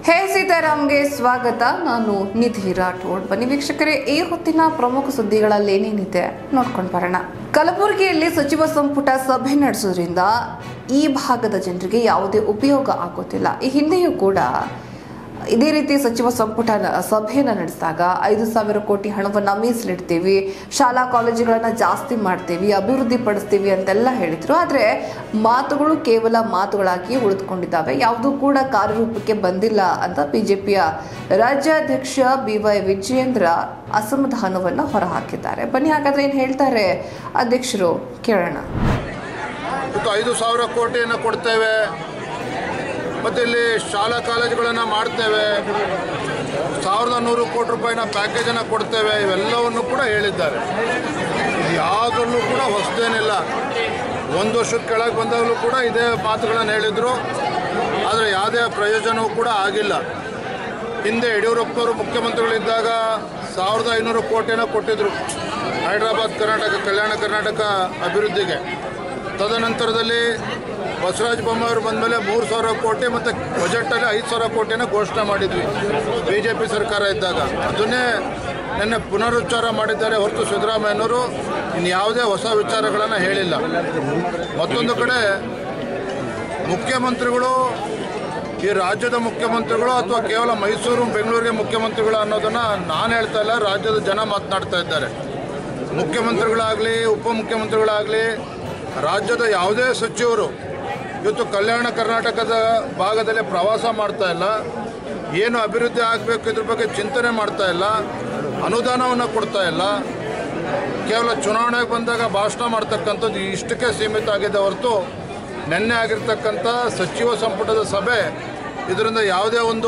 ಹೇ ಸೀತಾರಾಮ್ಗೆ ಸ್ವಾಗತ ನಾನು ನಿಧಿ ರಾಠೋಡ್ ಬನ್ನಿ ವೀಕ್ಷಕರೇ ಈ ಹೊತ್ತಿನ ಪ್ರಮುಖ ಸುದ್ದಿಗಳಲ್ಲಿ ಏನೇನಿದೆ ನೋಡ್ಕೊಂಡು ಬರೋಣ ಕಲಬುರಗಿಯಲ್ಲಿ ಸಚಿವ ಸಂಪುಟ ಸಭೆ ನಡೆಸೋದ್ರಿಂದ ಈ ಭಾಗದ ಜನರಿಗೆ ಯಾವುದೇ ಉಪಯೋಗ ಆಗೋದಿಲ್ಲ ಈ ಹಿಂದೆಯೂ ಕೂಡ ಇದೇ ರೀತಿ ಸಚಿವ ಸಂಪುಟ ನ- ಸಭೆಯನ್ನ ನಡೆಸಿದಾಗ ಐದು ಸಾವಿರ ಕೋಟಿ ಹಣವನ್ನ ಮೀಸಲಿಡ್ತೀವಿ ಶಾಲಾ ಕಾಲೇಜುಗಳನ್ನ ಜಾಸ್ತಿ ಮಾಡ್ತೀವಿ ಅಭಿವೃದ್ಧಿ ಪಡಿಸ್ತೀವಿ ಅಂತೆಲ್ಲ ಹೇಳಿದ್ರು ಆದ್ರೆ ಮಾತುಗಳು ಕೇವಲ ಮಾತುಗಳಾಗಿ ಉಳಿದುಕೊಂಡಿದ್ದಾವೆ ಯಾವುದೂ ಕೂಡ ಕಾರ್ಯರೂಪಕ್ಕೆ ಬಂದಿಲ್ಲ ಅಂತ ಬಿಜೆಪಿಯ ರಾಜ್ಯಾಧ್ಯಕ್ಷ ಬಿ ವೈ ವಿಜಯೇಂದ್ರ ಅಸಮಾಧಾನವನ್ನ ಹೊರಹಾಕಿದ್ದಾರೆ ಬನ್ನಿ ಹಾಗಾದ್ರೆ ಏನ್ ಹೇಳ್ತಾರೆ ಅಧ್ಯಕ್ಷರು ಕೇಳೋಣ ಮತ್ತು ಐದು ಸಾವಿರ ಕೋಟಿಯನ್ನು ಕೊಡ್ತೇವೆ ಮತ್ತು ಇಲ್ಲಿ ಶಾಲಾ ಕಾಲೇಜುಗಳನ್ನು ಮಾಡ್ತೇವೆ ಸಾವಿರದ ನೂರು ಕೋಟಿ ರೂಪಾಯಿನ ಪ್ಯಾಕೇಜನ್ನು ಕೊಡ್ತೇವೆ ಇವೆಲ್ಲವನ್ನು ಕೂಡ ಹೇಳಿದ್ದಾರೆ ಇದು ಯಾವುದರಲ್ಲೂ ಕೂಡ ಹೊಸದೇನಿಲ್ಲ ಒಂದು ವರ್ಷದ ಕೆಳಗೆ ಬಂದಾಗಲೂ ಕೂಡ ಇದೇ ಮಾತುಗಳನ್ನು ಹೇಳಿದರು ಆದರೆ ಯಾವುದೇ ಪ್ರಯೋಜನವೂ ಕೂಡ ಆಗಿಲ್ಲ ಹಿಂದೆ ಯಡಿಯೂರಪ್ಪನವರು ಮುಖ್ಯಮಂತ್ರಿಗಳಿದ್ದಾಗ ಸಾವಿರದ ಐನೂರು ಕೋಟಿಯನ್ನು ಕೊಟ್ಟಿದ್ದರು ಹೈದರಾಬಾದ್ ಕರ್ನಾಟಕ ಕಲ್ಯಾಣ ಕರ್ನಾಟಕ ಅಭಿವೃದ್ಧಿಗೆ ತದನಂತರದಲ್ಲಿ ಬಸವರಾಜ ಬೊಮ್ಮಾಯಿಯವರು ಬಂದಮೇಲೆ ಮೂರು ಸಾವಿರ ಕೋಟಿ ಮತ್ತು ಬಜೆಟಲ್ಲಿ ಐದು ಸಾವಿರ ಕೋಟಿನ ಘೋಷಣೆ ಮಾಡಿದ್ವಿ ಬಿ ಜೆ ಪಿ ಸರ್ಕಾರ ಇದ್ದಾಗ ಅದನ್ನೇ ನಿನ್ನೆ ಪುನರುಚ್ಚಾರ ಮಾಡಿದ್ದಾರೆ ಹೊರತು ಸಿದ್ದರಾಮಯ್ಯನವರು ಇನ್ನು ಯಾವುದೇ ಹೊಸ ವಿಚಾರಗಳನ್ನು ಹೇಳಿಲ್ಲ ಮತ್ತೊಂದು ಕಡೆ ಮುಖ್ಯಮಂತ್ರಿಗಳು ಈ ರಾಜ್ಯದ ಮುಖ್ಯಮಂತ್ರಿಗಳು ಅಥವಾ ಕೇವಲ ಮೈಸೂರು ಬೆಂಗಳೂರಿಗೆ ಮುಖ್ಯಮಂತ್ರಿಗಳು ಅನ್ನೋದನ್ನು ನಾನು ಹೇಳ್ತಾ ಇಲ್ಲ ರಾಜ್ಯದ ಜನ ಮಾತನಾಡ್ತಾ ಇದ್ದಾರೆ ಮುಖ್ಯಮಂತ್ರಿಗಳಾಗಲಿ ಉಪಮುಖ್ಯಮಂತ್ರಿಗಳಾಗಲಿ ರಾಜ್ಯದ ಯಾವುದೇ ಸಚಿವರು ಇವತ್ತು ಕಲ್ಯಾಣ ಕರ್ನಾಟಕದ ಭಾಗದಲ್ಲಿ ಪ್ರವಾಸ ಮಾಡ್ತಾ ಇಲ್ಲ ಏನು ಅಭಿವೃದ್ಧಿ ಆಗಬೇಕು ಇದ್ರ ಬಗ್ಗೆ ಚಿಂತನೆ ಮಾಡ್ತಾ ಇಲ್ಲ ಅನುದಾನವನ್ನು ಕೊಡ್ತಾ ಇಲ್ಲ ಕೇವಲ ಚುನಾವಣೆಗೆ ಬಂದಾಗ ಭಾಷಣ ಮಾಡ್ತಕ್ಕಂಥದ್ದು ಇಷ್ಟಕ್ಕೆ ಸೀಮಿತ ಆಗಿದೆ ಹೊರತು ನಿನ್ನೆ ಆಗಿರ್ತಕ್ಕಂಥ ಸಚಿವ ಸಂಪುಟದ ಸಭೆ ಇದರಿಂದ ಯಾವುದೇ ಒಂದು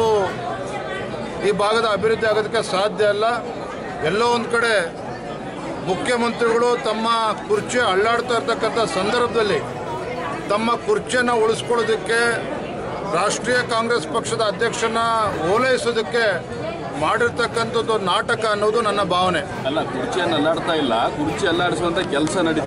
ಈ ಭಾಗದ ಅಭಿವೃದ್ಧಿ ಆಗೋದಕ್ಕೆ ಸಾಧ್ಯ ಅಲ್ಲ ಎಲ್ಲೋ ಒಂದು ಕಡೆ ಮುಖ್ಯಮಂತ್ರಿಗಳು ತಮ್ಮ ಕುರ್ಚಿ ಅಳ್ಳಾಡ್ತಾ ಇರ್ತಕ್ಕಂಥ ಸಂದರ್ಭದಲ್ಲಿ ತಮ್ಮ ಕುರ್ಚಿಯನ್ನು ಉಳಿಸ್ಕೊಳ್ಳೋದಕ್ಕೆ ರಾಷ್ಟ್ರೀಯ ಕಾಂಗ್ರೆಸ್ ಪಕ್ಷದ ಅಧ್ಯಕ್ಷನ ಓಲೈಸೋದಕ್ಕೆ ಮಾಡಿರ್ತಕ್ಕಂಥದ್ದು ನಾಟಕ ಅನ್ನೋದು ನನ್ನ ಭಾವನೆ ಅಲ್ಲ ಕುರ್ಚಿಯನ್ನು ಅಲ್ಲಾಡ್ತಾ ಇಲ್ಲ ಕುರ್ಚಿ ಅಲ್ಲಾಡಿಸುವಂತ ಕೆಲಸ ನಡೀತಾ